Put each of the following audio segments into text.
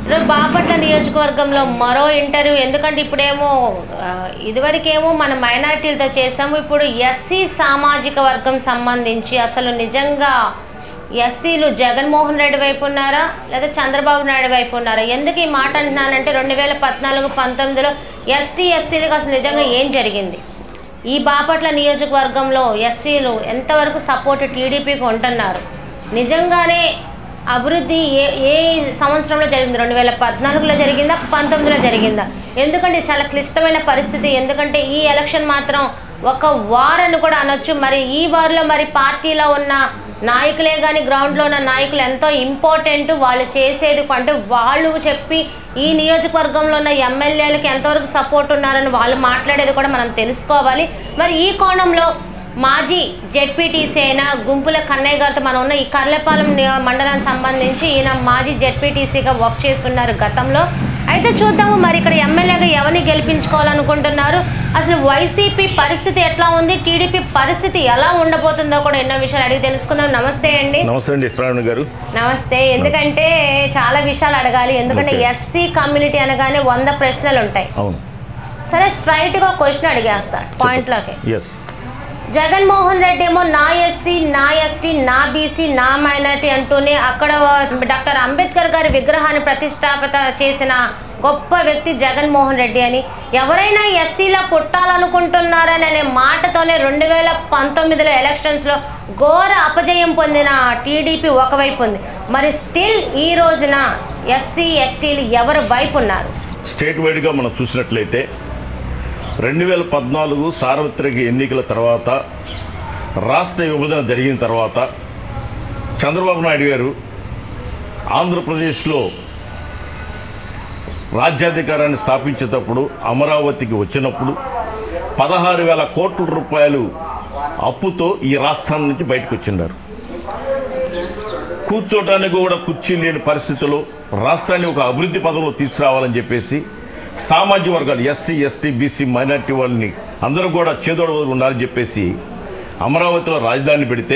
రేపు బాపట్ల నియోజకవర్గంలో మరో ఇంటర్వ్యూ ఎందుకంటే ఇప్పుడేమో ఆ, ఇదివరకేమో మన మైనారిటీలతో చేసాము ఇప్పుడు ఎస్సీ సామాజిక వర్గం సంబంధించి అసలు నిజంగా ఎస్సీలు జగన్మోహన్ రెడ్డి వైపు ఉన్నారా లేదా చంద్రబాబు నాయుడు వైపు ఉన్నారా ఎందుకు ఈ మాట అంటున్నానంటే రెండు వేల పద్నాలుగు పంతొమ్మిదిలో ఎస్టీ ఎస్సీలకు అసలు నిజంగా ఏం జరిగింది ఈ బాపట్ల నియోజకవర్గంలో ఎస్సీలు ఎంతవరకు సపోర్ట్ టీడీపీకి ఉంటున్నారు నిజంగానే అభివృద్ధి ఏ ఏ సంవత్సరంలో జరిగింది రెండు వేల పద్నాలుగులో జరిగిందా పంతొమ్మిదిలో జరిగిందా ఎందుకంటే చాలా క్లిష్టమైన పరిస్థితి ఎందుకంటే ఈ ఎలక్షన్ మాత్రం ఒక వార్ అని కూడా అనొచ్చు మరి ఈ వార్లో మరి పార్టీలో ఉన్న నాయకులే కానీ గ్రౌండ్లో ఉన్న నాయకులు ఎంతో ఇంపార్టెంట్ వాళ్ళు చేసేది అంటే వాళ్ళు చెప్పి ఈ నియోజకవర్గంలో ఉన్న ఎమ్మెల్యేలకి ఎంతవరకు సపోర్ట్ ఉన్నారని వాళ్ళు మాట్లాడేది కూడా మనం తెలుసుకోవాలి మరి ఈ కోణంలో మాజీ జెడ్పీటీసీ అయిన గుంపుల కన్నయ్య గారితో మనం ఉన్న ఈ కర్లపాలెం నియో- మండలానికి సంబంధించి ఈయన మాజీ జెడ్పీటీసీగా వర్క్ చేస్తున్నారు గతంలో అయితే చూద్దాము మరి ఇక్కడ ఎమ్మెల్యేగా ఎవరిని గెలిపించుకోవాలనుకుంటున్నారు అసలు వైసీపీ పరిస్థితి ఎట్లా ఉంది టీడీపీ పరిస్థితి ఎలా ఉండబోతుందో కూడా ఎన్నో విషయాలు అడిగి తెలుసుకుందాం నమస్తే అండి నమస్తే అండి ఇస్రావణ్ గారు నమస్తే ఎందుకంటే చాలా విషయాలు అడగాలి ఎందుకంటే Okay. ఎస్సీ కమ్యూనిటీ అనగానే వంద ప్రశ్నలు ఉంటాయి అవును సరే స్ట్రైట్ గా క్వశ్చన్ అడిగేస్తా పాయింట్లోకి ఎస్ జగన్మోహన్ రెడ్డి ఏమో నా ఎస్సీ నా ఎస్టీ నా బీసీ నా మైనార్టీ అంటూనే అక్కడ డాక్టర్ అంబేద్కర్ గారి విగ్రహాన్ని ప్రతిష్టాపిత చేసిన గొప్ప వ్యక్తి జగన్మోహన్ రెడ్డి అని ఎవరైనా ఎస్సీలో పుట్టాలనుకుంటున్నారని అనే మాటతోనే రెండు వేల పంతొమ్మిదిలో ఎలక్షన్స్లో ఘోర అపజయం పొందిన టీడీపీ ఒకవైపు ఉంది మరి స్టిల్ ఈ రోజున ఎస్సీ ఎస్టీలు ఎవరు వైపు ఉన్నారు స్టేట్ వైడ్గా మనం చూసినట్లయితే రెండు వేల పద్నాలుగు సార్వత్రిక ఎన్నికల తర్వాత రాష్ట్ర విభజన జరిగిన తర్వాత చంద్రబాబు నాయుడు గారు ఆంధ్రప్రదేశ్లో రాజ్యాధికారాన్ని స్థాపించేటప్పుడు అమరావతికి వచ్చినప్పుడు పదహారు వేల కోట్ల రూపాయలు అప్పుతో ఈ రాష్ట్రం నుంచి బయటకు వచ్చిన్నారు కూర్చోటానికి కూడా కుర్చీ లేని పరిస్థితుల్లో రాష్ట్రాన్ని ఒక అభివృద్ధి పదంలో తీసుకురావాలని చెప్పేసి సామాజిక వర్గాలు ఎస్సీ ఎస్టీ బీసీ మైనార్టీ వాళ్ళని అందరూ కూడా చేదోడ ఉండాలని చెప్పేసి అమరావతిలో రాజధాని పెడితే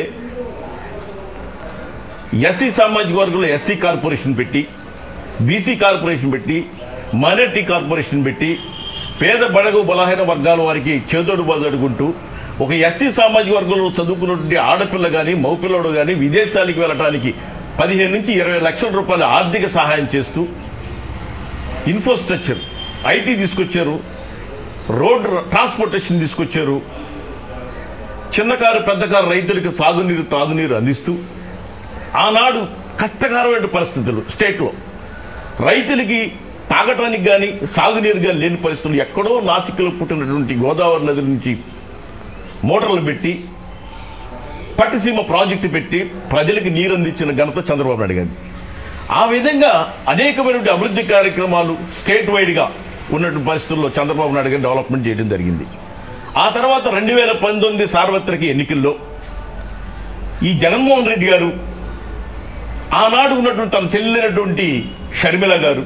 ఎస్సీ సామాజిక వర్గంలో ఎస్సీ కార్పొరేషన్ పెట్టి బీసీ కార్పొరేషన్ పెట్టి మైనార్టీ కార్పొరేషన్ పెట్టి పేద బడగు బలహీన వర్గాల వారికి చేదోడు బదడుకుంటూ ఒక ఎస్సీ సామాజిక వర్గంలో చదువుకున్నటువంటి ఆడపిల్ల కానీ మగపిల్లడు కానీ విదేశాలకు వెళ్ళటానికి పదిహేను నుంచి ఇరవై లక్షల రూపాయల ఆర్థిక సహాయం చేస్తూ ఇన్ఫ్రాస్ట్రక్చర్ ఐటీ తీసుకొచ్చారు రోడ్ ట్రాన్స్పోర్టేషన్ తీసుకొచ్చారు చిన్నకారు పెద్దకారు రైతులకు సాగునీరు తాగునీరు అందిస్తూ ఆనాడు కష్టకరమైన పరిస్థితులు స్టేట్లో రైతులకి తాగటానికి కానీ సాగునీరు కానీ లేని పరిస్థితులు ఎక్కడో నాసిక్లో పుట్టినటువంటి గోదావరి నది నుంచి మోటార్లు పెట్టి పట్టిసీమ ప్రాజెక్టు పెట్టి ప్రజలకు నీరు అందించిన ఘనత చంద్రబాబు నాయుడు గారిది ఆ విధంగా అనేకమైనటువంటి అభివృద్ధి కార్యక్రమాలు స్టేట్ వైడ్గా ఉన్నటువంటి పరిస్థితుల్లో చంద్రబాబు నాయుడు గారు డెవలప్మెంట్ చేయడం జరిగింది ఆ తర్వాత రెండు వేల పంతొమ్మిది సార్వత్రిక ఎన్నికల్లో ఈ జగన్మోహన్ రెడ్డి గారు ఆనాడు ఉన్నటువంటి తన చెల్లినటువంటి షర్మిల గారు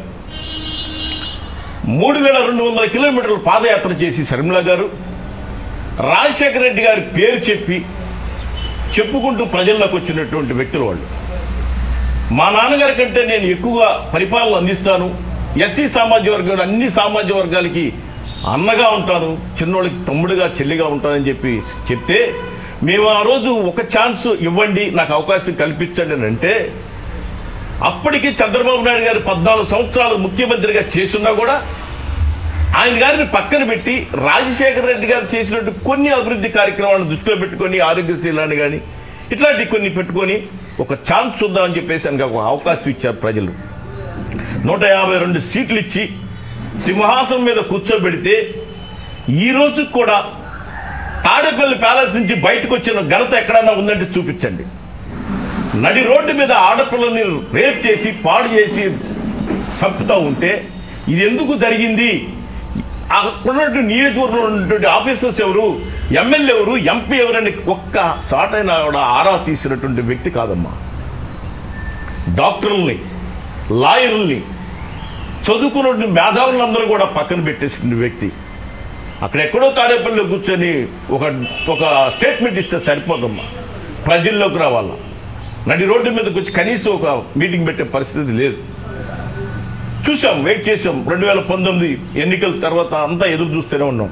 మూడు వేల రెండు వందల కిలోమీటర్ల పాదయాత్ర చేసి షర్మిల గారు రాజశేఖర రెడ్డి గారి పేరు చెప్పి చెప్పుకుంటూ ప్రజల్లోకి వచ్చినటువంటి వ్యక్తులు వాళ్ళు మా నాన్నగారి కంటే నేను ఎక్కువగా పరిపాలన అందిస్తాను ఎస్సీ సామాజిక వర్గం అన్ని సామాజిక వర్గాలకి అన్నగా ఉంటాను చిన్నోళ్ళకి తమ్ముడుగా చెల్లిగా ఉంటానని చెప్పి చెప్తే మేము ఆ రోజు ఒక ఛాన్స్ ఇవ్వండి నాకు అవకాశం కల్పించండి అని అంటే అప్పటికి చంద్రబాబు నాయుడు గారు పద్నాలుగు సంవత్సరాలు ముఖ్యమంత్రిగా చేస్తున్నా కూడా ఆయన గారిని పక్కన పెట్టి రాజశేఖర రెడ్డి గారు చేసినట్టు కొన్ని అభివృద్ధి కార్యక్రమాలను దృష్టిలో పెట్టుకొని ఆరోగ్యశీలాన్ని కానీ ఇట్లాంటి కొన్ని పెట్టుకొని ఒక ఛాన్స్ చూద్దామని చెప్పేసి ఆయనకు ఒక అవకాశం ఇచ్చారు ప్రజలు నూట యాభై రెండు సీట్లు ఇచ్చి సింహాసనం మీద కూర్చోబెడితే ఈ రోజు కూడా తాడేపల్లి ప్యాలెస్ నుంచి బయటకు వచ్చిన ఘనత ఎక్కడన్నా ఉందంటే చూపించండి నడి రోడ్డు మీద ఆడపిల్లని రేప్ చేసి పాడు చేసి చంపుతూ ఉంటే ఇది ఎందుకు జరిగింది అక్కడ ఉన్నటువంటి నియోజకవర్గంలో ఉన్నటువంటి ఆఫీసర్స్ ఎవరు ఎమ్మెల్యే ఎవరు ఎంపీ ఎవరని ఒక్క సాటైనా కూడా ఆరా తీసినటువంటి వ్యక్తి కాదమ్మా డాక్టర్లని లాయర్లని చదువుకున్న మేధావులందరూ కూడా పక్కన పెట్టేసిన వ్యక్తి అక్కడెక్కడో తాడేపల్లిలో కూర్చొని ఒక ఒక స్టేట్మెంట్ ఇస్తే సరిపోదమ్మా ప్రజల్లోకి రావాలా నడి రోడ్డు మీదకి వచ్చి కనీసం ఒక మీటింగ్ పెట్టే పరిస్థితి లేదు చూసాం వెయిట్ చేసాం రెండు వేల పంతొమ్మిది ఎన్నికల తర్వాత అంతా ఎదురు చూస్తూనే ఉన్నాం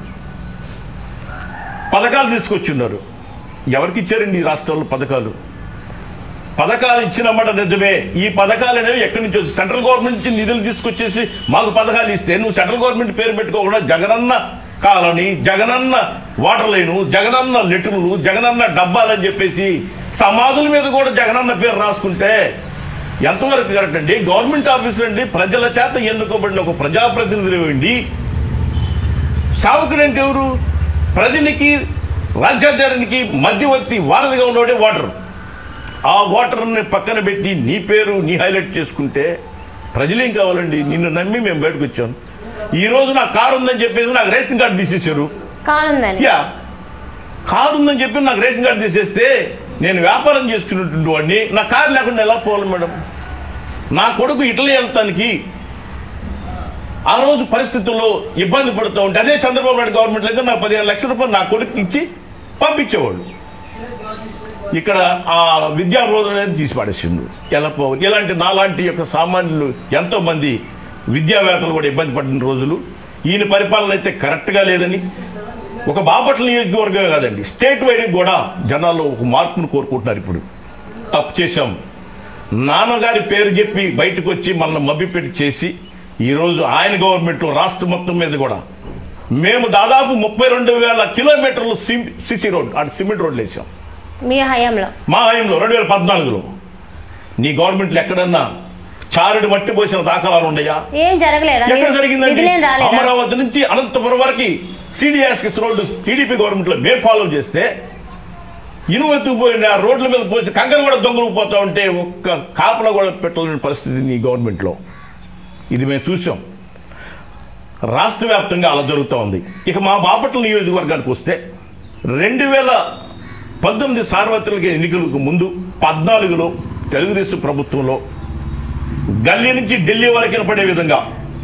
పథకాలు తీసుకొచ్చున్నారు ఎవరికి ఇచ్చారండి ఈ రాష్ట్రాల్లో పథకాలు పథకాలు ఇచ్చినమాట నిజమే ఈ పథకాలు అనేవి ఎక్కడి నుంచి వచ్చి సెంట్రల్ గవర్నమెంట్ నుంచి నిధులు తీసుకొచ్చేసి మాకు పథకాలు ఇస్తే నువ్వు సెంట్రల్ గవర్నమెంట్ పేరు పెట్టుకోకుండా Jagananna colony Jagananna water line Jagananna లెటర్లు జగనన్న డబ్బాలని చెప్పేసి సమాధుల మీద కూడా జగనన్న పేరు రాసుకుంటే ఎంతవరకు కరెక్ట్ అండి గవర్నమెంట్ ఆఫీసర్ అండి ప్రజల చేత ఎన్నుకోబడిన ఒక ప్రజాప్రతినిధులు అండి సావుకుడంటే ఎవరు ప్రజలకి రాజ్యాధారానికి మధ్యవర్తి వారధిగా ఉన్నవాడే వాటర్ ఆ వాటర్ని పక్కన పెట్టి నీ పేరు నీ హైలైట్ చేసుకుంటే ప్రజలేం కావాలండి నిన్ను నమ్మి మేము బయటకు వచ్చాం ఈ రోజు నా కారు ఉందని చెప్పేసి నాకు రేషన్ కార్డు తీసేశారు కానుందండి యా కారు ఉందని చెప్పి నాకు రేషన్ కార్డు తీసేస్తే నేను వ్యాపారం చేసుకున్నటువంటి వాడిని నా కారు లేకుండా ఎలా పోవాలి మేడం నా కొడుకు ఇటలీ వెళ్తానికి ఆ రోజు పరిస్థితుల్లో ఇబ్బంది పడుతూ ఉంటే అదే చంద్రబాబు నాయుడు గవర్నమెంట్ అయితే నాకు పదిహేను లక్షల రూపాయలు నా కొడుకు ఇచ్చి పంపించేవాళ్ళు ఇక్కడ ఆ విద్యా రోజు అనేది తీసి పడేసిండు ఎలా పోవాలి ఇలాంటి నాలాంటి యొక్క సామాన్యులు ఎంతోమంది విద్యావేత్తలు కూడా ఇబ్బంది పడిన రోజులు ఈయన పరిపాలన అయితే కరెక్ట్గా లేదని ఒక బాపట్ల నియోజకవర్గమే కాదండి స్టేట్ వైడ్ కూడా జనాల్లో ఒక మార్పును కోరుకుంటున్నారు ఇప్పుడు తప్పు చేశాం నాన్నగారి పేరు చెప్పి బయటకు వచ్చి మనల్ని మభ్యపెట్టి చేసి ఈరోజు ఆయన గవర్నమెంట్లో రాష్ట్ర మొత్తం మీద కూడా మేము దాదాపు ముప్పై రెండు వేల కిలోమీటర్లు సిమ్ సిసి రోడ్ అటు సిమెంట్ రోడ్లు వేసాం మీ హయాంలో మా హయంలో రెండు వేల పద్నాలుగులో నీ గవర్నమెంట్లో ఎక్కడన్నా చారుడు మట్టి పోసిన దాఖలాలు ఉన్నాయా ఏం జరగలేదా ఎక్కడ జరిగిందండి నిధులేం రాలేదా అమరావతి నుంచి అనంతపురం వరకు సిడిఎస్కి రోడ్డు టీడీపీ గవర్నమెంట్లో మేము ఫాలో చేస్తే ఇనుమెత్తుకుపోయిన ఆ రోడ్ల మీద పోసి కంకర కూడా దొంగలు పోతా ఉంటే ఒక్క కాపలా కూడా పెట్టలేని పరిస్థితి నీ గవర్నమెంట్లో ఇది మేము చూసాం రాష్ట్ర వ్యాప్తంగా అలా జరుగుతూ ఉంది ఇక మా బాపట్ల నియోజకవర్గానికి వస్తే రెండు వేల పంతొమ్మిది సార్వత్రిక ఎన్నికలకు ముందు పద్నాలుగులో తెలుగుదేశం ప్రభుత్వంలో గల్లీ నుంచి ఢిల్లీ వరకు వినపడే విధంగా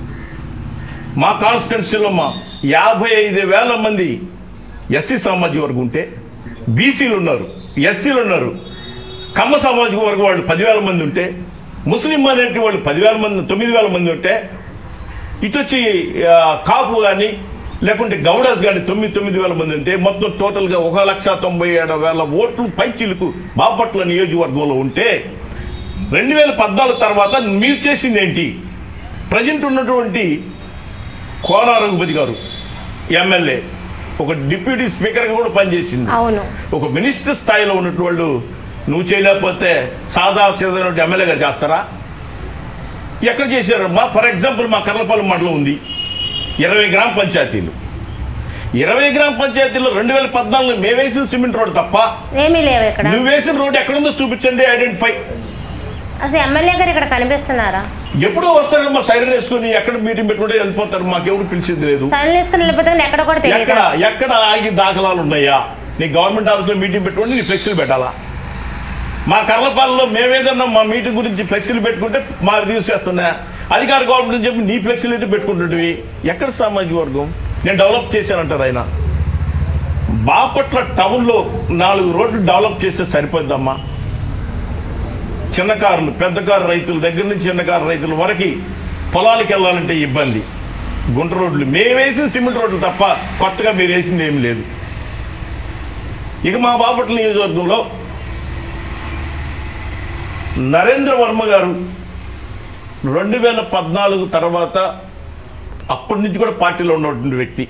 మా కాన్స్టిట్యున్సీలో మా యాభై ఐదు వేల మంది ఎస్సీ సామాజిక వర్గం ఉంటే బీసీలు ఉన్నారు ఎస్సీలు ఉన్నారు కమ్మ సామాజిక వర్గం వాళ్ళు పదివేల మంది ఉంటే ముస్లిం మైనారిటీ వాళ్ళు పదివేల మంది తొమ్మిది వేల మంది ఉంటే ఇటు వచ్చి ఆ, కాపు కానీ లేకుంటే గౌడాస్ కానీ తొమ్మిది తొమ్మిది వేల మంది ఉంటే మొత్తం టోటల్గా ఒక లక్ష తొంభై ఏడు వేల ఓట్లు పైచిలకు బాపట్ల నియోజకవర్గంలో ఉంటే రెండు వేల పద్నాలుగు తర్వాత మీరు చేసింది ఏంటి ప్రజెంట్ ఉన్నటువంటి కోన రఘుపతి గారు ఎమ్మెల్యే ఒక డిప్యూటీ స్పీకర్గా కూడా పనిచేసింది అవును ఒక మినిస్టర్ స్థాయిలో ఉన్నటువంటి వాళ్ళు నువ్వు చేయలేకపోతే సాదా చదివిన ఎమ్మెల్యేగా చేస్తారా ఎక్కడ చేశారు మా ఫర్ ఎగ్జాంపుల్ మా కర్లపల్లి మండలం ఉంది ఇరవై గ్రామ పంచాయతీలు ఇరవై గ్రామ పంచాయతీలో రెండు వేల పద్నాలుగులో మేము వేసిన సిమెంట్ రోడ్ తప్ప ఏమీ లేవు ఇక్కడ నువ్వు వేసిన రోడ్ ఎక్కడుందో చూపించండి ఐడెంటిఫై అసలు ఎమ్మెల్యే గారు ఇక్కడ కనిపిస్తున్నారా ఎప్పుడో వస్తారు మా సైరన్ వేసుకొని ఎక్కడ మీటింగ్ పెట్టుకుంటే వెళ్ళిపోతారు మాకెవరు పిలిచింది లేదు సైన్లిస్తున్న లేకపోతే ఎక్కడ కూడా తెలియదు ఎక్కడ ఎక్కడ ఆగి దాఖలాలు ఉన్నాయా నీ గవర్నమెంట్ ఆఫీస్లో మీటింగ్ పెట్టుకుంటే నీ ఫ్లెక్సీలు పెట్టాలా మా కర్లపాలలో మేమేదన్నా మా మీటింగ్ గురించి ఫ్లెక్సీలు పెట్టుకుంటే మా తీసేస్తున్నా అధికార గవర్నమెంట్ అని చెప్పి నీ ఫ్లెక్సీలు అయితే పెట్టుకుంటుంటివి ఎక్కడ సామాజిక వర్గం నేను డెవలప్ చేశానంటారు ఆయన బాపట్ల టౌన్లో నాలుగు రోడ్లు డెవలప్ చేస్తే సరిపోద్దమ్మా చిన్న కార్లు పెద్ద కారు రైతుల దగ్గర నుంచి చిన్న కారు రైతుల వరకు పొలాలకు వెళ్ళాలంటే ఇబ్బంది గుంట రోడ్లు మేము వేసిన సిమెంట్ రోడ్లు తప్ప కొత్తగా మీరు వేసింది ఏమి లేదు ఇక మా బాపట్ల నియోజకవర్గంలో నరేంద్ర వర్మ గారు రెండు వేల పద్నాలుగు తర్వాత అప్పటి నుంచి కూడా పార్టీలో ఉన్నటువంటి వ్యక్తి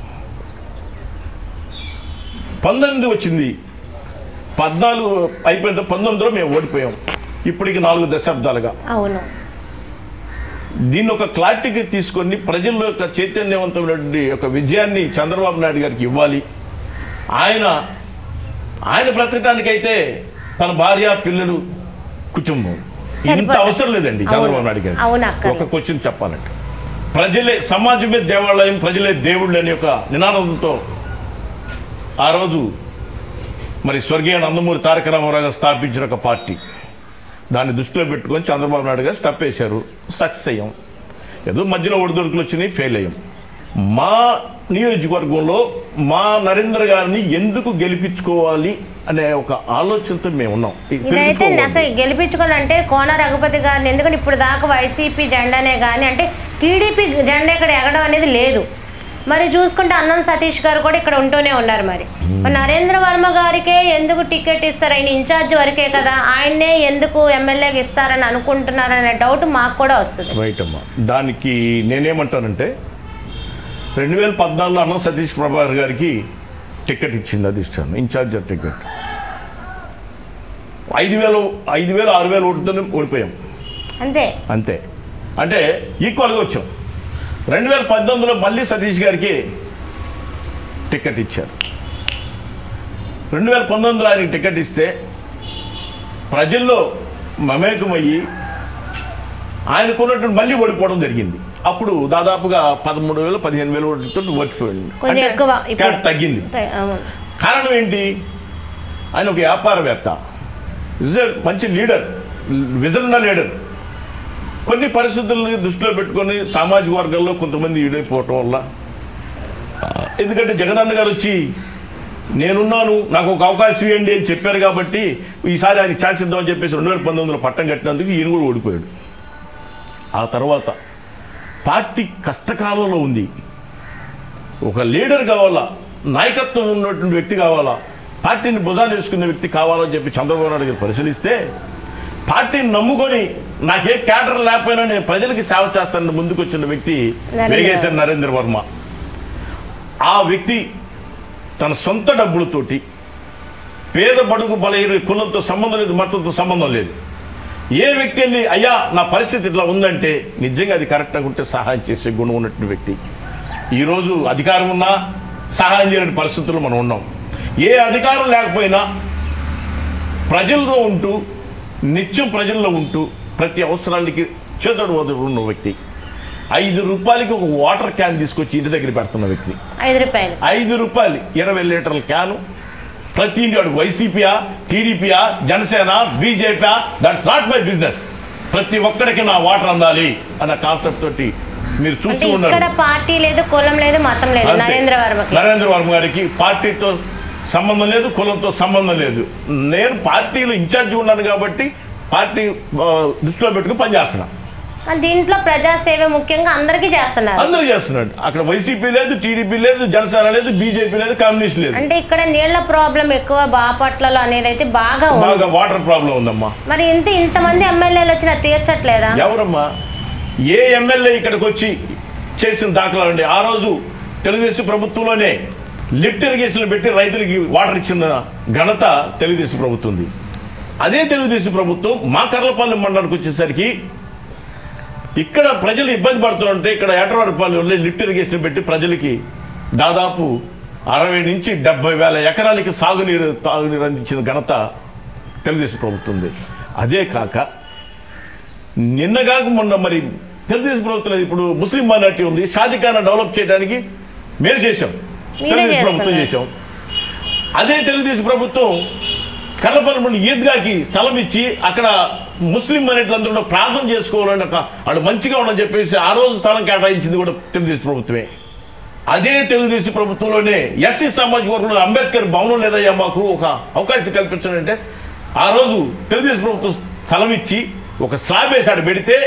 పంతొమ్మిది వచ్చింది పద్నాలుగు అయిపోయిన తర్వాత పంతొమ్మిదిలో మేము ఓడిపోయాం ఇప్పటికి నాలుగు దశాబ్దాలుగా అవును దీన్ని ఒక క్లారిటీకి తీసుకొని ప్రజల్లో యొక్క చైతన్యవంతమైనటువంటి ఒక విజయాన్ని చంద్రబాబు నాయుడు గారికి ఇవ్వాలి ఆయన ఆయన బ్రతకడానికైతే తన భార్య పిల్లలు కుటుంబం ఇంత సరిపోతుంది. అవసరం లేదండి అవును. చంద్రబాబు నాయుడు గారికి అవును అక్క. ఒక క్వశ్చన్ చెప్పాలంటే ప్రజలే సమాజమే దేవాలయం ప్రజలే దేవుళ్ళు అనే ఒక నినాదంతో ఆ రోజు మరి స్వర్గీయ నందమూరి తారక రామారావు గారు స్థాపించిన ఒక పార్టీ దాన్ని దృష్టిలో పెట్టుకొని చంద్రబాబు నాయుడు గారు స్టెప్ వేశారు సక్సెస్ అయ్యాం ఏదో మధ్యలో ఒడిదొడుకులు వచ్చినాయి ఫెయిల్ అయ్యాం మా నియోజకవర్గంలో మా నరేంద్ర గారిని ఎందుకు గెలిపించుకోవాలి అనే ఒక ఆలోచనతో మేము ఉన్నాం ఇది ఇదైతే తెలుసుకోవాలి. అసలు గెలిపించుకోవాలంటే కోన రఘుపతి గారిని ఎందుకంటే ఇప్పుడు దాకా వైసీపీ జెండానే కానీ అంటే టీడీపీ జెండా ఇక్కడ ఎగడం అనేది లేదు మరి చూసుకుంటే అన్నం సతీష్ గారు కూడా ఇక్కడ ఉంటూనే ఉన్నారు మరి మరి నరేంద్ర వర్మ గారికే ఎందుకు టికెట్ ఇస్తారు ఆయన ఇన్ఛార్జ్ వరకే కదా ఆయన్నే ఎందుకు ఎమ్మెల్యేకి ఇస్తారని అనుకుంటున్నారనే డౌట్ మాకు కూడా వస్తుంది రైట్ అమ్మా దానికి నేనేమంటానంటే రెండు వేల పద్నాలుగులో అన్నం సతీష్ ప్రభాకర్ గారికి టికెట్ ఇచ్చింది అధిష్టానం ఇన్ఛార్జ్ టికెట్ ఐదు వేలు ఐదు వేలు ఆరు వేలు ఓటుతోనే ఓడిపోయాం అంతే అంతే అంటే ఈక్వల్గా వచ్చాం రెండు వేల పద్దెనిమిదిలో మళ్ళీ సతీష్ గారికి టికెట్ ఇచ్చారు రెండు వేల పంతొమ్మిదిలో ఆయనకి టికెట్ ఇస్తే ప్రజల్లో మమేకమయ్యి ఆయనకున్నటువంటి మళ్ళీ ఓడిపోవడం జరిగింది అప్పుడు దాదాపుగా పదమూడు వేలు పదిహేను వేలు ఓటుతో ఓడిపోయింది కొంచెం ఎక్కువ ఇప్పుడు. క్యాట్ తగ్గింది అవును. కారణం ఏంటి ఆయన ఒక వ్యాపారవేత్త ఇజ్ ఏ మంచి లీడర్ విజన్ ఉన్న లీడర్ కొన్ని పరిస్థితులను దృష్టిలో పెట్టుకొని సామాజిక వర్గాల్లో కొంతమంది ఈడైపోవటం వల్ల ఎందుకంటే జగనన్న గారు వచ్చి నేనున్నాను నాకు ఒక అవకాశం ఇవ్వండి అని చెప్పారు కాబట్టి ఈసారి ఆయన ఛాన్స్ ఇద్దామని చెప్పేసి రెండు వేల పంతొమ్మిదిలో పట్టం కట్టినందుకు ఈయన కూడా ఓడిపోయాడు ఆ తర్వాత పార్టీ కష్టకాలంలో ఉంది ఒక లీడర్ కావాలా నాయకత్వం ఉన్నటువంటి వ్యక్తి కావాలా పార్టీని భుజాన్ని వేసుకునే వ్యక్తి కావాలని చెప్పి చంద్రబాబు నాయుడు గారు పరిశీలిస్తే పార్టీని నమ్ముకొని నాకే క్యాడర్ లేకపోయినా నేను ప్రజలకి సేవ చేస్తానని ముందుకు వచ్చిన వ్యక్తి నరేంద్ర వేగేశ్వర నరేంద్ర వర్మ ఆ వ్యక్తి తన సొంత డబ్బులతోటి పేద బడుగు బలహీన కులంతో సంబంధం లేదు మతంతో సంబంధం లేదు ఏ వ్యక్తి వెళ్ళి అయ్యా నా పరిస్థితి ఇట్లా ఉందంటే నిజంగా అది కరెక్ట్గా ఉంటే సహాయం చేసే గుణం ఉన్నటువంటి వ్యక్తి ఈరోజు అధికారం ఉన్నా సహాయం చేయలేని పరిస్థితుల్లో మనం ఉన్నాం ఏ అధికారం లేకపోయినా ప్రజల్లో ఉంటూ నిత్యం ప్రజల్లో ఉంటూ ప్రతి అవసరానికి చేదోడు వదులున్న వ్యక్తి ఐదు రూపాయలకి ఒక వాటర్ క్యాన్ తీసుకొచ్చి ఇంటి దగ్గర పెడుతున్న వ్యక్తి ఐదు రూపాయలు ఐదు రూపాయలు ఇరవై లీటర్ల క్యాను ప్రతి ఇంటి వాడు వైసీపీయా టీడీపీయా Janasena BJP that's not my business ప్రతి ఒక్కడికి నా వాటర్ అందాలి అన్న కాన్సెప్ట్ తోటి మీరు అంటే చూస్తూ ఉన్నారు ఇక్కడ పార్టీ లేదు కులం లేదు మతం లేదు అంతే. నరేంద్ర వర్మకి నరేంద్ర వర్మ గారికి పార్టీతో సంబంధం లేదు కులంతో సంబంధం లేదు నేను పార్టీలో ఇన్ఛార్జి ఉన్నాను కాబట్టి పార్టీ ఆ, దృష్టిలో పెట్టుకుని పనిచేస్తున్నా మరి దీంట్లో ప్రజాసేవ ముఖ్యంగా అందరికీ చేస్తున్నారు అందరూ చేస్తున్నాడు అక్కడ వైసీపీ లేదు టీడీపీ లేదు జనసేన లేదు బీజేపీ లేదు కమ్యూనిస్ట్ లేదు అంటే ఇక్కడ నీళ్ల ప్రాబ్లం ఎక్కువ బాపట్లలో అనేది అయితే బాగా ఉంది బాగా వాటర్ ప్రాబ్లం ఉందమ్మా మరి ఇంత ఇంతమంది ఎమ్మెల్యేలు వచ్చినా తీర్చట్లేదా ఎవరమ్మా ఏ ఎమ్మెల్యే ఇక్కడికి వచ్చి చేసిన దాఖలాలు అండి ఆ రోజు తెలుగుదేశం ప్రభుత్వంలోనే లిఫ్ట్ ఇరిగేషన్ పెట్టి రైతులకి వాటర్ ఇచ్చిన ఘనత తెలుగుదేశం ప్రభుత్వంది అదే తెలుగుదేశం ప్రభుత్వం మా కర్లపల్లి మండలానికి వచ్చేసరికి ఇక్కడ ప్రజలు ఇబ్బంది పడుతుంటే ఇక్కడ ఏటవాడపల్లిలో లిఫ్ట్ ఇరిగేషన్ పెట్టి ప్రజలకి దాదాపు అరవై నుంచి డెబ్బై వేల ఎకరాలకి సాగునీరు తాగునీరు అందించిన ఘనత తెలుగుదేశం ప్రభుత్వంది అదే కాక నిన్నగాక మొన్న మరి తెలుగుదేశం ప్రభుత్వం ఇప్పుడు ముస్లిం మైనార్టీ ఉంది షాదిఖానా డెవలప్ చేయడానికి మేము చేశాం మీరే తెలుగుదేశం ప్రభుత్వం చేస్తున్నారు. చేశాం అదే తెలుగుదేశం ప్రభుత్వం కర్లపల్లి ఈద్గాకి స్థలం ఇచ్చి అక్కడ ముస్లిం మైనార్టీలందరూ కూడా ప్రార్థన చేసుకోవాలని ఒక వాళ్ళు మంచిగా ఉండని చెప్పేసి ఆ రోజు స్థలం కేటాయించింది కూడా తెలుగుదేశం ప్రభుత్వమే అదే తెలుగుదేశం ప్రభుత్వంలోనే ఎస్సీ సామాజిక వర్గంలో అంబేద్కర్ భవనం లేదయ్యా మాకు ఒక అవకాశం కల్పించాడంటే ఆ రోజు తెలుగుదేశం ప్రభుత్వం స్థలం ఇచ్చి ఒక స్లాబ్ వేసాడు పెడితే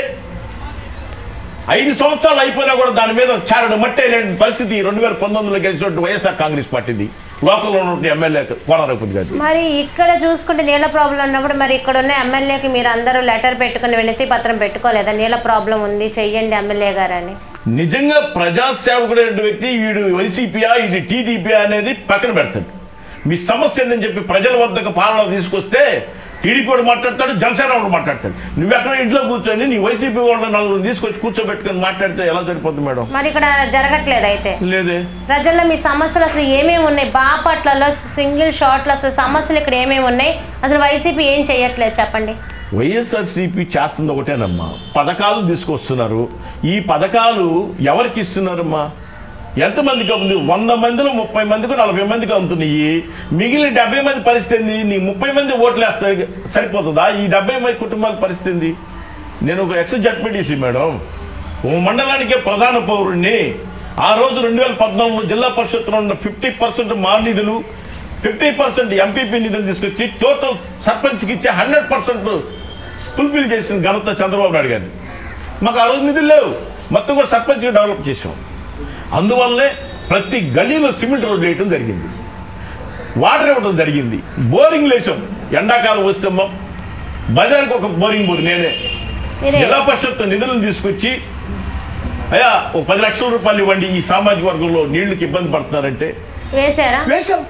ఐదు సంవత్సరాలు అయిపోయినా కూడా దాని మీద చారడు మట్టి లేని పరిస్థితి రెండు వేల పంతొమ్మిదిలో గెలిచినట్టు వైఎస్ఆర్ కాంగ్రెస్ పార్టీది లోకల్లో ఉన్నటువంటి ఎమ్మెల్యే కోనరపతి గారి మరి ఇక్కడ చూసుకుంటే నీళ్ళ ప్రాబ్లం ఉన్నప్పుడు మరి ఇక్కడ ఉన్న ఎమ్మెల్యేకి మీరు అందరూ లెటర్ పెట్టుకుని వినతి పత్రం పెట్టుకోలేదా నీళ్ళ ప్రాబ్లం ఉంది చెయ్యండి ఎమ్మెల్యే గారు అని నిజంగా ప్రజాసేవకుడైన వ్యక్తి వీడు వైసీపీయా ఇది టీడీపీ అనేది పక్కన పెడతాడు మీ సమస్య ఏందని చెప్పి ప్రజల వద్దకు పాలన తీసుకొస్తే టీడీపీ వాడు మాట్లాడతాడు జనసేన వాడు మాట్లాడతాడు నువ్వు ఎక్కడ ఇంట్లో కూర్చొని నీ వైసీపీ వాళ్ళని నలుగురు తీసుకొచ్చి కూర్చోబెట్టుకొని మాట్లాడితే ఎలా సరిపోతుంది మేడం మరి ఇక్కడ జరగట్లేదు అయితే లేదే ప్రజల్లో మీ సమస్యలు అసలు ఏమేమి ఉన్నాయి బాపట్లలో సింగిల్ షాట్లో అసలు సమస్యలు ఇక్కడ ఏమేమి ఉన్నాయి అసలు వైసీపీ ఏం చేయట్లేదు చెప్పండి వైఎస్ఆర్సీపీ చేస్తుంది ఒకటేనమ్మా పథకాలు తీసుకొస్తున్నారు ఈ పథకాలు ఎవరికి ఇస్తున్నారమ్మా ఎంతమందికి అవుతుంది వంద మందిలో ముప్పై మందికి నలభై మందికి అవుతున్నాయి మిగిలిన డెబ్బై మంది పరిస్థితి ఏంది నీ ముప్పై మంది ఓట్లు వేస్తే సరిపోతుందా ఈ డెబ్బై మంది కుటుంబాల పరిస్థితి ఏంది నేను ఒక ఎక్స్ జడ్పీటీసీ మేడం ఓ మండలానికే ప్రధాన పౌరుణ్ణి ఆ రోజు రెండు వేల పద్నాలుగులో జిల్లా పరిషత్లో ఉన్న ఫిఫ్టీ పర్సెంట్ మానిధులు ఫిఫ్టీ పర్సెంట్ ఎంపీపీ నిధులు తీసుకొచ్చి టోటల్ సర్పంచ్కి ఇచ్చే హండ్రెడ్ పర్సెంట్ ఫుల్ఫిల్ చేసిన ఘనత చంద్రబాబు నాయుడు గారిది మాకు ఆ రోజు నిధులు లేవు మొత్తం కూడా సర్పంచ్గా డెవలప్ చేసాం అందువల్లనే ప్రతి గల్లీలో సిమెంట్ రోడ్లు వేయటం జరిగింది వాటర్ ఇవ్వడం జరిగింది బోరింగ్ వేసాం ఎండాకాలం వస్తే మా- బజార్కి ఒక బోరింగ్ బోర్ నేనే మీరే జిల్లా పరిషత్ నిధులను తీసుకొచ్చి అయ్యా ఒక పది లక్షల రూపాయలు ఇవ్వండి ఈ సామాజిక వర్గంలో నీళ్లకి ఇబ్బంది పడుతున్నారంటే వేశారా వేసాం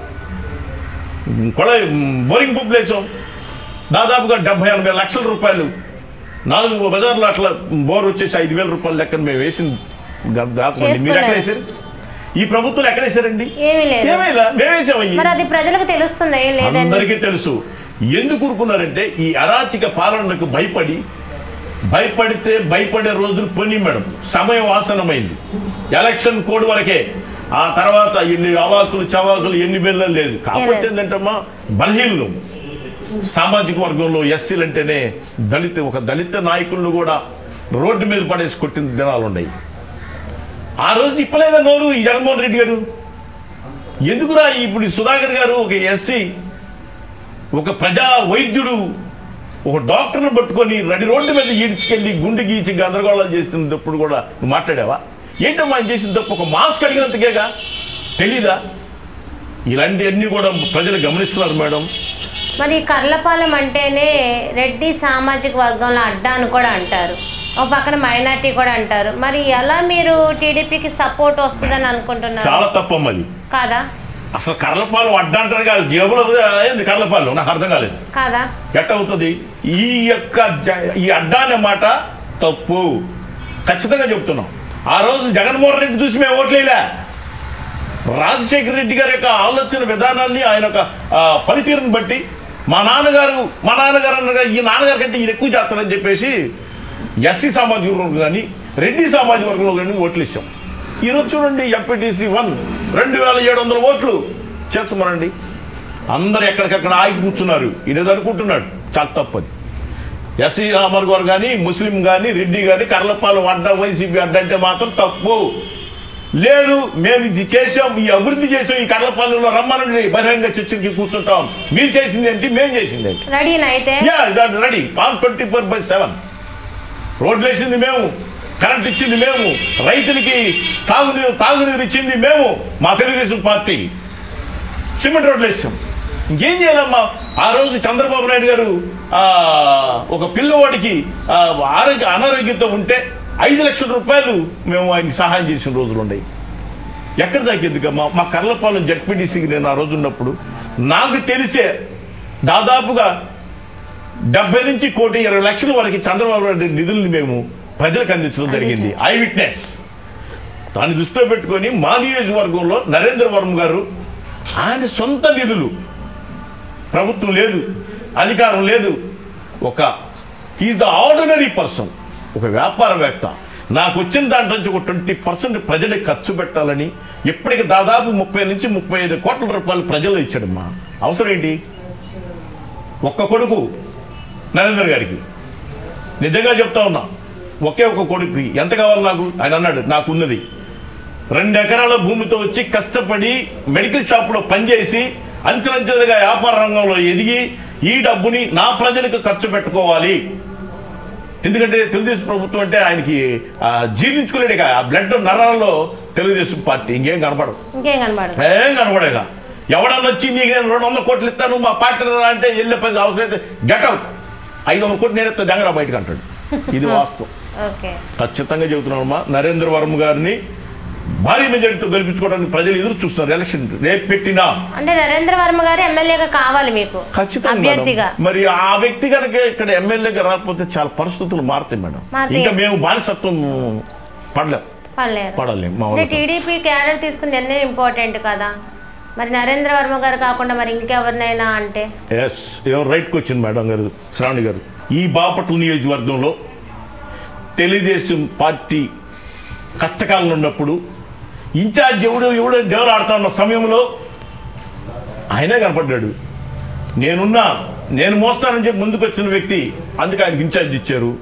కొళాయి బోరింగ్ పంపులు వేసాం దాదాపుగా డెబ్బై ఎనభై లక్షల రూపాయలు నాలుగు బజార్లు అట్లా బోర్ వచ్చేసి ఐదు వేల రూపాయలు లెక్కన మేము వేసిన గ- దాపండి మీరు ఎక్కడ వేసారు ఈ ప్రభుత్వం ఎక్కడ వేసారండి ఏమీ లేదు ఏమైనా మేము వేసాం అయ్యి మరి అది ప్రజలకు తెలుస్తుంది ఏం లేదని అందరికీ తెలుసు ఎందుకు ఊరుకున్నారంటే ఈ అరాచక పాలనకు భయపడి భయపడితే భయపడే రోజులు పోనీ మేడం సమయం ఆసనమైంది ఎలక్షన్ కోడ్ వరకే ఆ తర్వాత ఎన్ని అవాకులు చవాకులు ఎన్ని బెల్లం లేదు కాకపోతే ఏంటంటమ్మా బలహీనలు సామాజిక వర్గంలో ఎస్సీలు అంటేనే దళిత ఒక దళిత నాయకులను కూడా రోడ్డు మీద పడేసి కొట్టిన దినాలు ఉన్నాయి ఆ రోజు ఇప్పలేదా నోరు ఈ జగన్మోహన్ రెడ్డి గారు ఎందుకురా ఇప్పుడు ఈ సుధాకర్ గారు ఒక ఎస్సీ ఒక ప్రజా వైద్యుడు ఒక డాక్టర్ని పట్టుకొని నడి రోడ్డు మీద ఈడ్చుకెళ్ళి గుండె గీచి గందరగోళం చేసినప్పుడు కూడా నువ్వు మాట్లాడావా ఏంటమ్మా ఆయన చేసిన తప్పు ఒక మాస్క్ అడిగినందుకేగా తెలీదా ఇలాంటివన్నీ కూడా ప్రజలు గమనిస్తున్నారు మేడం మరి ఈ కర్లపాలెం అంటేనే రెడ్డి సామాజిక వర్గంలో అడ్డా అని కూడా అంటారు ఒక పక్కన మైనార్టీ కూడా అంటారు మరి ఎలా మీరు టీడీపీకి సపోర్ట్ వస్తుందని అనుకుంటున్నారు చాలా తప్పమ్మది కాదా అసలు కర్లపాలెం అడ్డ అంటారు కాదు జేబులో ఏంది కర్లపాలెం నాకు అర్థం కాలేదు కాదా ఎట్ట అవుతుంది ఈ యొక్క జ- ఈ అడ్డా అనే మాట తప్పు ఖచ్చితంగా చెప్తున్నాం ఆ రోజు జగన్మోహన్ రెడ్డి చూసి మేము ఓట్లేలే రాజశేఖర రెడ్డి గారి యొక్క ఆలోచన విధానాన్ని ఆయన యొక్క ఆ, పనితీరుని బట్టి మా నాన్నగారు మా నాన్నగారు అనగా ఈ నాన్నగారి కంటే ఈయన ఎక్కువ చేస్తారని చెప్పేసి ఎస్సీ సామాజిక వర్గం కానీ రెడ్డి సామాజిక వర్గంలో కానీ ఓట్లు ఇచ్చాం ఈరోజు చూడండి ఎంపీటీసీ వన్ రెండు వేల ఏడు వందల ఓట్లు చేస్తామనండి అందరు ఎక్కడికక్కడ ఆగి కూర్చున్నారు ఈయన అనుకుంటున్నాడు చాలా తప్పది ఎస్సీ అమర్ గారు కానీ ముస్లిం కానీ రెడ్డి కానీ కర్లపాలెం అడ్డ వైసీపీ అడ్డ అంటే మాత్రం తప్పు లేదు మేము ఇది చేసాం ఈ అభివృద్ధి చేసాం ఈ కర్లపాలెంలో రమ్మనండి బహిరంగ చర్చకి కూర్చుంటాం మీరు చేసింది ఏంటి మేము చేసింది ఏంటి రెడీనా అయితే యా రెడీ పాన్ ట్వంటీ ఫోర్ బై సెవెన్ రోడ్లు వేసింది మేము కరెంట్ ఇచ్చింది మేము రైతులకి సాగునీరు తాగునీరు ఇచ్చింది మేము మా తెలుగుదేశం పార్టీ సిమెంట్ రోడ్లు వేసాం ఇంకేం చేయాలమ్మా ఆ రోజు చంద్రబాబు నాయుడు గారు ఆ, ఒక పిల్లవాడికి ఆ, ఆరోగ్య అనారోగ్యంతో ఉంటే ఐదు లక్షల రూపాయలు మేము ఆయనకి సహాయం చేసిన రోజులు ఉన్నాయి ఎక్కడ తగ్గిందికమ్మా మా కర్లపాలెం జడ్పీటీసీకి నేను ఆ రోజు ఉన్నప్పుడు నాకు తెలిసే దాదాపుగా డెబ్బై నుంచి కోటి ఇరవై లక్షల వరకు చంద్రబాబు నాయుడు నిధుల్ని మేము ప్రజలకు అందించడం జరిగింది ఐ విట్నెస్ దాన్ని దృష్టిలో పెట్టుకొని మా నియోజకవర్గంలో నరేంద్ర వర్మ గారు ఆయన సొంత నిధులు ప్రభుత్వం లేదు అధికారం లేదు ఒక ఈజ్ ఆర్డినరీ పర్సన్ ఒక వ్యాపారవేత్త నాకు వచ్చిన దాంట్లో నుంచి ఒక ట్వంటీ పర్సెంట్ ప్రజలకు ఖర్చు పెట్టాలని ఇప్పటికి దాదాపు ముప్పై నుంచి ముప్పై ఐదు కోట్ల రూపాయలు ప్రజలు ఇచ్చాడమ్మా అవసరం ఏంటి ఒక్క కొడుకు నరేంద్ర గారికి నిజంగా చెప్తా ఉన్నా ఒకే ఒక కొడుకు ఎంత కావాలి నాకు ఆయన అన్నాడు నాకున్నది రెండు ఎకరాల భూమితో వచ్చి కష్టపడి మెడికల్ షాప్లో పనిచేసి అంచెలంచెలుగా వ్యాపార రంగంలో ఎదిగి ఈ డబ్బుని నా ప్రజలకు ఖర్చు పెట్టుకోవాలి ఎందుకంటే తెలుగుదేశం ప్రభుత్వం అంటే ఆయనకి ఆ, జీర్ణించుకోలేడు ఇక. ఆ బ్లడ్ నరాల్లో తెలుగుదేశం పార్టీ ఇంకేం కనపడదు ఇంకేం కనబడదు ఏం కనపడేగా ఎవడన్నా వచ్చి నీకు నేను రెండు వందల కోట్లు ఇస్తాను మా పార్టీ రా అంటే వెళ్ళే పని అవసరం అయితే గెట్ అవుట్ ఐదు వందల కోట్లు నేను ఇస్తే దెంగరా బయటకు అంటాడు ఇది వాస్తవం ఓకే ఖచ్చితంగా చెబుతున్నామమ్మా నరేంద్ర వర్మ గారిని భారీ మెజారిటీతో గెలిపించుకోవడానికి ప్రజలు ఎదురు చూస్తున్నారు ఎలక్షన్ రేపు పెట్టినా అంటే నరేంద్ర వర్మ గారు ఎమ్మెల్యేగా కావాలి మీకు ఖచ్చితంగా మేడం. అభ్యర్థిగా మరి ఆ వ్యక్తి కనుక ఇక్కడ ఎమ్మెల్యేగా రాకపోతే చాలా పరిస్థితులు మారుతాయి మేడం మారుతాయి. ఇంకా మేము బానిసత్వం పడలేం పడలేరు పడలేం మా అంటే వాళ్ళతో. టీడీపీ క్యాడర్ తీసుకుంది ఎన్నో ఇంపార్టెంట్ కదా మరి నరేంద్ర వర్మ గారు కాకుండా మరి ఇంకెవరినైనా అంటే ఎస్ ఎవరు రైట్కి వచ్చింది మేడం గారు శ్రావణి గారు ఈ బాపట్ల నియోజకవర్గంలో తెలుగుదేశం పార్టీ కష్టకాలంలో ఉన్నప్పుడు ఇన్ఛార్జ్ ఎవడు ఎవడో దేవుడు ఆడుతా ఉన్న సమయంలో ఆయనే కనపడ్డాడు నేనున్నా నేను మోస్తానని చెప్పి ముందుకు వచ్చిన వ్యక్తి అందుకే ఆయనకి ఇన్ఛార్జ్ ఇచ్చారు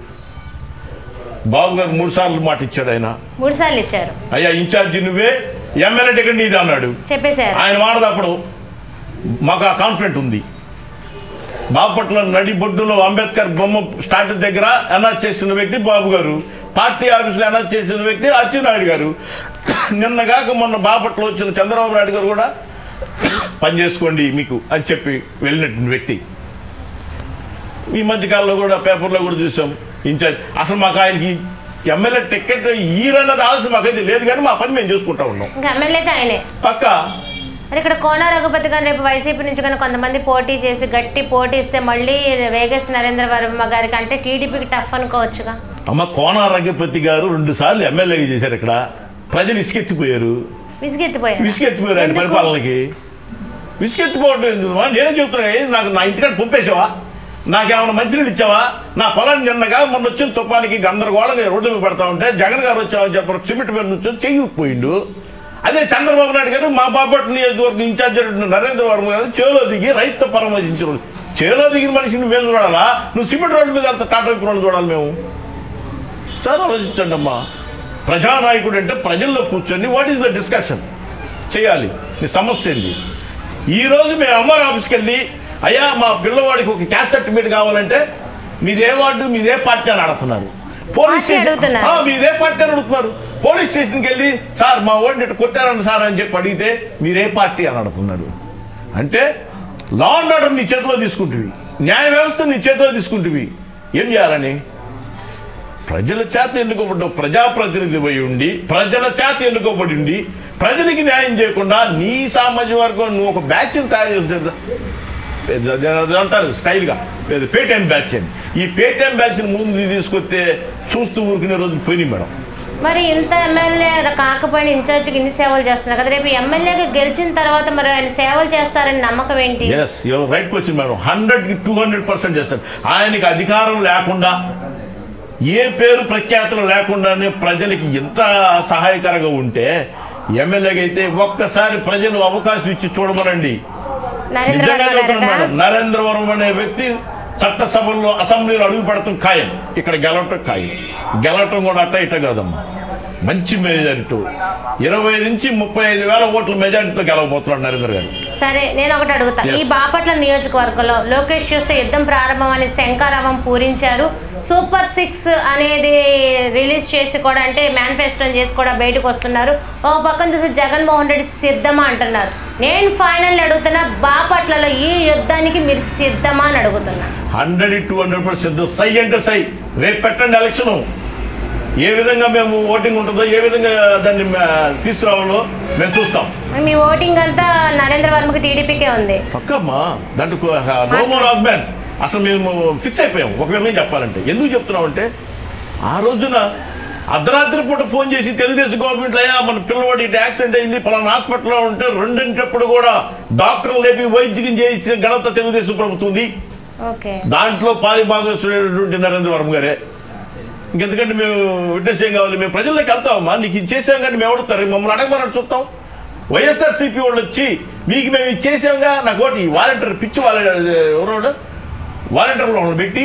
బాబు గారు మూడు సార్లు మాట ఇచ్చాడు ఆయన మూడు సార్లు ఇచ్చారు అయ్యా ఇన్ఛార్జి నువ్వే ఎమ్మెల్యే టికెట్ నీది అన్నాడు చెప్పేశారు ఆయన మాట తప్పడు మాకు ఆ కాన్ఫిడెంట్ ఉంది బాపట్ల నడిబొడ్డులో అంబేద్కర్ బొమ్మ స్టార్ట్ దగ్గర అనౌన్స్ చేసిన వ్యక్తి బాబు గారు పార్టీ ఆఫీసులో అనౌన్స్ చేసిన వ్యక్తి అచ్చెన్నాయుడు గారు నిన్నగాక మొన్న బాపట్ల వచ్చిన చంద్రబాబు నాయుడు గారు కూడా పని చేసుకోండి మీకు అని చెప్పి వెళ్ళినటువంటి వ్యక్తి ఈ మధ్యకాలంలో కూడా పేపర్లో కూడా చూసాం ఇన్ఛార్జ్ అసలు మాకు ఆయనకి ఎమ్మెల్యే టికెట్ ఈరన్నది ఆలస్యం మాకైతే లేదు కానీ మా పని మేము చేసుకుంటా ఉన్నాం ఇంకా ఎమ్మెల్యే అయితే ఆయనే పక్క మరి ఇక్కడ కోన రఘుపతి గారు రేపు వైసీపీ నుంచి కానీ కొంతమంది పోటీ చేసి గట్టి పోటీ ఇస్తే మళ్ళీ వేగస్ నరేంద్ర వర్మ గారికి అంటే టీడీపీకి టఫ్ అనుకోవచ్చుగా అమ్మ కోన రఘుపతి గారు రెండు సార్లు ఎమ్మెల్యేగా చేశారు ఇక్కడ ప్రజలు ఇసుకెత్తిపోయారు విసిగెత్తిపోయారు విసుకెత్తిపోయారు ఆయన ఎందుకు? పరిపాలనకి విసుకెత్తిపోవడం ఎందుకు? నేనే చెప్తున్నా ఏది నాకు నా ఇంటికాడ పంపేసావా నాకేమైనా మంచినీళ్ళు ఇచ్చావా నా పొలం నిన్నగా మొన్న వచ్చిన తుఫానికి గందరగోళంగా రోడ్డు మీద పెడతా ఉంటే జగన్ గారు వచ్చామని చెప్పారు సిమెంట్ మీద నుంచి చెయ్యి పోయిండు అదే చంద్రబాబు నాయుడు గారు మా బాపట్ల నియోజకవర్గం ఇన్ఛార్జ్ నరేంద్ర వర్మ గారు చేలో దిగి రైతు పరామర్శించారు చేలో దిగిన మనిషిని మేము చూడాలా నువ్వు సిమెంట్ రోడ్డు మీద వెళ్తా టాటా విప్రోలు చూడాలి మేము సార్ ఆలోచించండి అమ్మా ప్రజానాయకుడు అంటే ప్రజల్లో కూర్చొని వాట్ ఈస్ ద డిస్కషన్ చేయాలి నీ సమస్య ఏంది ఈరోజు మేము అమ్మారు ఆఫీస్కి వెళ్ళి అయ్యా మా పిల్లవాడికి ఒక క్యాస్ట్ సర్టిఫికేట్ కావాలంటే మీదే వార్డు మీదే పార్టీ అని అడుగుతున్నారు పోలీస్ పార్టీ స్టేషన్ అడుగుతున్నారు. ఆ, మీదే పార్టీ అని అడుగుతున్నారు పోలీస్ స్టేషన్కి వెళ్ళి సార్ మా ఓడిని ఇట్లా కొట్టారండి సార్ అని చెప్పి అడిగితే మీరే పార్టీ అని అడుగుతున్నారు అంటే లా అండ్ ఆర్డర్ నీ చేతిలో తీసుకుంటువి న్యాయ వ్యవస్థ నీ చేతిలో తీసుకుంటువి ఏం చేయాలని ప్రజల చేత ఎన్నుకోబడ్డ ప్రజాప్రతినిధి పోయి ఉండి ప్రజల చేత ఎన్నుకోబడి ఉండి ప్రజలకి న్యాయం చేయకుండా నీ సామాజిక వర్గం నువ్వు ఒక బ్యాచ్ని తయారు చేసి పెద్ద- అది అంటారు స్టైల్గా పెద్ద పేటీఎం బ్యాచ్ అని ఈ పేటీఎం బ్యాచ్ని ముందు తీసుకొస్తే చూస్తూ ఊరుకునే రోజులు పోయినాయి మేడం మరి ఇంత ఎమ్మెల్యే కాకపోయినా ఇన్ఛార్జ్కి ఇన్ని సేవలు చేస్తున్నారు కదా రేపు ఎమ్మెల్యేగా గెలిచిన తర్వాత మరి ఆయన సేవలు చేస్తారని నమ్మకం ఏంటి ఎస్ ఎవరు రైట్కి వచ్చింది మేడం హండ్రెడ్కి టూ హండ్రెడ్ పర్సెంట్ చేస్తారు ఆయనకి అధికారం లేకుండా ఏ పేరు ప్రఖ్యాతులు లేకుండానే ప్రజలకి ఎంత సహాయకరంగా ఉంటే ఎమ్మెల్యేగా అయితే ఒక్కసారి ప్రజలు అవకాశం ఇచ్చి చూడమనండి నరేంద్ర నిజంగా వర్మ చెబుతున్నాను గారా? మేడం నరేంద్ర వర్మ అనే వ్యక్తి చట్టసభల్లో అసెంబ్లీలో అడుగు పెడతాం ఖాయం ఇక్కడ గెలవటం ఖాయం గెలవటం కూడా అట్ట ఇట్ట కాదమ్మా మంచి మెజారిటీ ఇరవై నుంచి ముప్పై ఐదు వేల ఓట్ల మెజారిటీతో గెలవబోతున్నాడు నరేంద్ర గారు సరే నేను ఒకటి అడుగుతా Yes. ఈ బాపట్ల నియోజకవర్గంలో లోకేష్ చూస్తే యుద్ధం ప్రారంభం అని శంకారావం పూరించారు సూపర్ సిక్స్ అనేది రిలీజ్ చేసి కూడా అంటే మేనిఫెస్టో చేసి కూడా బయటకు వస్తున్నారు ఓ పక్కన చూసి జగన్మోహన్ రెడ్డి సిద్ధమా అంటున్నారు నేను ఫైనల్ అడుగుతున్నా బాపట్లలో ఈ యుద్ధానికి మీరు సిద్ధమా అని అడుగుతున్నా హండ్రెడ్ టూ హండ్రెడ్ పర్సెంట్ సై అంటే సై రేపు పెట్టండి ఎలక్షన్ ఏ విధంగా మేము ఓటింగ్ ఉంటుందో ఏ విధంగా దాన్ని మ- తీసుకురావాలో మేము చూస్తాం మీ ఓటింగ్ అంతా నరేంద్ర వర్మకి టీడీపీకే ఉంది పక్కమ్మా దాంట్లో నో మోర్ ఆర్గ్యుమెంట్స్ అసలు మేము ఫిక్స్ అయిపోయాం ఒక విధంగా చెప్పాలంటే ఎందుకు చెప్తున్నామంటే ఆ రోజున అర్ధరాత్రి పూట ఫోన్ చేసి తెలుగుదేశం గవర్నమెంట్ అయ్యా మన పిల్లవాడి ఇటు యాక్సిడెంట్ అయింది పలానా హాస్పిటల్లో ఉంటే రెండింటప్పుడు కూడా డాక్టర్లు లేపి వైద్యం చేయించిన ఘనత తెలుగుదేశం ప్రభుత్వం ఉంది ఓకే దాంట్లో పాలిభాగస్తుడైనటువంటి నరేంద్ర వర్మ గారే ఇంకెందుకంటే మేము విట్నెస్ ఏం కావాలి మేము ప్రజల్లోకి వెళ్తామమ్మా నీకు ఇది చేసాం కానీ మేము అడుగుతారు మమ్మల్ని అడగమని చూస్తాం వైఎస్ఆర్సీపీ వాళ్ళు వచ్చి మీకు మేము ఇది చేసాంగా నాకు ఒకటి వాలంటీర్ పిచ్చి వాలంటీర్ ఎవరోడు వాలంటీర్లు వాళ్ళని పెట్టి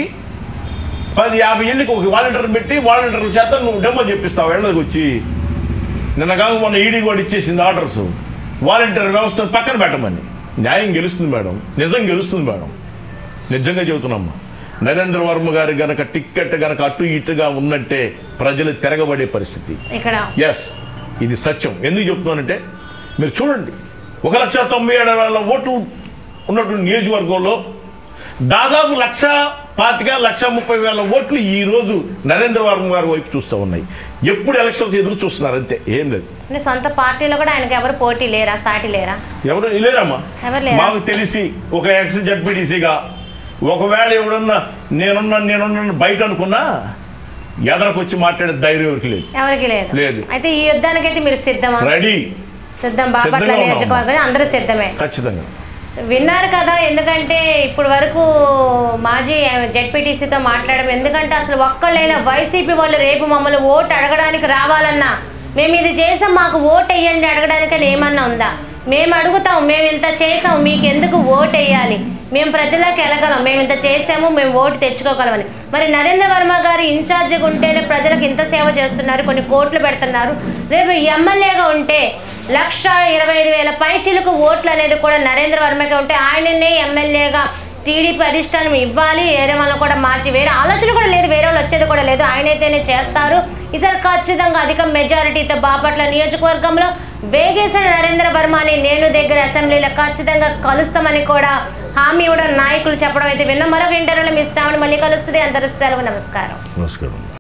పది యాభై ఏళ్ళకి ఒక వాలంటీర్ పెట్టి వాలంటీర్ల చేత నువ్వు డెమో చెప్పిస్తావు ఏళ్ళకి వచ్చి నిన్న కాక మొన్న ఈడీ కూడా ఇచ్చేసింది ఆర్డర్స్ వాలంటీర్ వ్యవస్థను పక్కన పెట్టమని న్యాయం గెలుస్తుంది మేడం నిజం గెలుస్తుంది మేడం నిజంగా చెబుతున్నామ్మా నరేంద్ర వర్మ గారు గనక టిక్కెట్ గనక అటు ఇటుగా ఉన్నట్టే ప్రజలు తిరగబడే పరిస్థితి ఇక్కడ ఎస్ ఇది సత్యం ఎందుకు చెప్తున్నానంటే మీరు చూడండి ఒక లక్ష తొంభై ఏడు వేల ఓట్లు ఉన్నటువంటి నియోజకవర్గంలో దాదాపు లక్ష పాతిక లక్ష ముప్పై వేల ఓట్లు ఈ రోజు నరేంద్ర వర్మ గారి వైపు చూస్తూ ఉన్నాయి ఎప్పుడు ఎలక్షన్స్ ఎదురు చూస్తున్నారు అంతే ఏం లేదు మీ సొంత పార్టీలో కూడా ఆయనకి ఎవరు పోటీ లేరా సాటి లేరా ఎవరు లేరమ్మా ఎవరు లేరా? మాకు తెలిసి ఒక ఎక్స్ జడ్పీటీసీగా ఒకవేళ ఎవడన్నా నేనున్నా నేనున్నా బయట అనుకున్నా ఎదరకొచ్చి మాట్లాడే ధైర్యం ఎవరికి లేదు ఎవరికి లేదు లేదు. అయితే ఈ యుద్ధానికి అయితే మీరు సిద్ధమా రెడీ సిద్ధం బాపట్ల సిద్ధంగా ఉన్నాం. నియోజకవర్గం అందరూ సిద్ధమే ఖచ్చితంగా విన్నారు కదా ఎందుకంటే ఇప్పుడు వరకు మాజీ జెడ్పీటీసీతో మాట్లాడడం ఎందుకంటే అసలు ఒక్కళ్ళైనా వైసీపీ వాళ్ళు రేపు మమ్మల్ని ఓటు అడగడానికి రావాలన్నా మేము ఇది చేసాం మాకు ఓటు వేయండి అడగడానికి అని ఏమన్నా ఉందా మేము అడుగుతాం మేము ఇంత చేసాం మీకు ఎందుకు ఓటు వేయాలి మేము ప్రజలకు వెళ్ళగలం మేము ఇంత చేసాము మేము ఓటు తెచ్చుకోగలమని మరి నరేంద్ర వర్మ గారు ఇన్ఛార్జిగా ఉంటేనే ప్రజలకు ఇంత సేవ చేస్తున్నారు కొన్ని కోట్లు పెడుతున్నారు రేపు ఎమ్మెల్యేగా ఉంటే లక్ష ఇరవై ఐదు వేల పైచిలకు ఓట్లు అనేది కూడా నరేంద్ర వర్మగా ఉంటే ఆయననే ఎమ్మెల్యేగా టీడీపీ అధిష్టానం ఇవ్వాలి వేరే వాళ్ళని కూడా మార్చి వేరే ఆలోచన కూడా లేదు వేరే వాళ్ళు వచ్చేది కూడా లేదు ఆయన అయితేనే చేస్తారు ఈసారి ఖచ్చితంగా అధిక మెజారిటీతో బాపట్ల నియోజకవర్గంలో వేగేసిన నరేంద్ర వర్మని నేను దగ్గర అసెంబ్లీలో ఖచ్చితంగా కలుస్తామని కూడా హామీ ఇవ్వడం నాయకులు చెప్పడం అయితే విన్న మరొక ఇంటర్వ్యూలో మీ శ్రావణి మళ్ళీ కలుస్తుంది అందరూ సెలవు నమస్కారం నమస్కారం